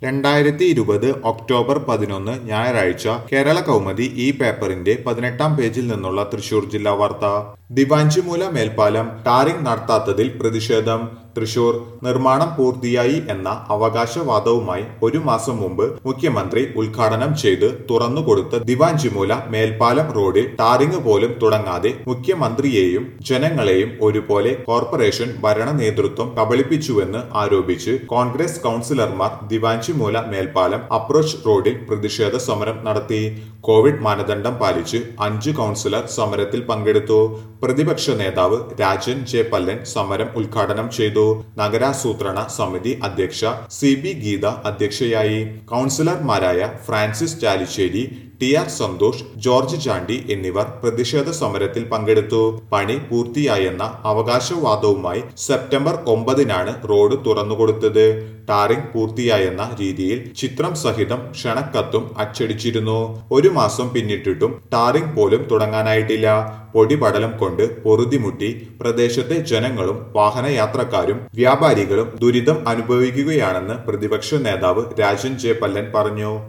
രണ്ടായിരത്തി ഇരുപത് ഒക്ടോബർ പതിനൊന്ന് ഞായറാഴ്ച കേരള കൗമുദി ഈ പേപ്പറിന്റെ പതിനെട്ടാം പേജിൽ നിന്നുള്ള തൃശൂർ ജില്ലാ വാർത്ത ദിവാഞ്ചിമൂല മേൽപ്പാലം ടാറിംഗ് നടത്താത്തതിൽ പ്രതിഷേധം തൃശൂർ നിർമ്മാണം പൂർത്തിയായി എന്ന അവകാശവാദവുമായി ഒരു മാസം മുമ്പ് മുഖ്യമന്ത്രി ഉദ്ഘാടനം ചെയ്ത് തുറന്നുകൊടുത്ത ദിവാഞ്ചിമൂല മേൽപ്പാലം റോഡിൽ ടാറിംഗ് പോലും തുടങ്ങാതെ മുഖ്യമന്ത്രിയെയും ജനങ്ങളെയും ഒരുപോലെ കോർപ്പറേഷൻ ഭരണ നേതൃത്വം കബളിപ്പിച്ചുവെന്ന് ആരോപിച്ച് കോൺഗ്രസ് കൗൺസിലർമാർ ദിവാഞ്ചിമൂല മേൽപ്പാലം അപ്രോച്ച് റോഡിൽ പ്രതിഷേധ സമരം നടത്തി കോവിഡ് മാനദണ്ഡം പാലിച്ച് അഞ്ച് കൗൺസിലർ സമരത്തിൽ പങ്കെടുത്തു പ്രതിപക്ഷ നേതാവ് രാജൻ ജെ പല്ലൻ സമരം ഉദ്ഘാടനം ചെയ്തു നഗരാസൂത്രണ സമിതി അധ്യക്ഷ സി ബി ഗീത അധ്യക്ഷയായി കൗൺസിലർമാരായ Francis Chalissery T R Santhosh George Chandy എന്നിവർ പ്രതിഷേധ സമരത്തിൽ പങ്കെടുത്തു പണി പൂർത്തിയായെന്ന അവകാശവാദവുമായി സെപ്റ്റംബർ ഒമ്പതിനാണ് റോഡ് തുറന്നുകൊടുത്തത് ടാറിംഗ് പൂർത്തിയായെന്ന രീതിയിൽ ചിത്രം സഹിതം ക്ഷണക്കത്തും അച്ചടിച്ചിരുന്നു ഒരു മാസം പിന്നിട്ടിട്ടും ടാറിംഗ് പോലും തുടങ്ങാനായിട്ടില്ല പൊടിപടലം കൊണ്ട് പൊറുതിമുട്ടി പ്രദേശത്തെ ജനങ്ങളും വാഹനയാത്രക്കാരും വ്യാപാരികളും ദുരിതം അനുഭവിക്കുകയാണെന്ന് പ്രതിപക്ഷ നേതാവ് രാജൻ ജെ പല്ലൻ പറഞ്ഞു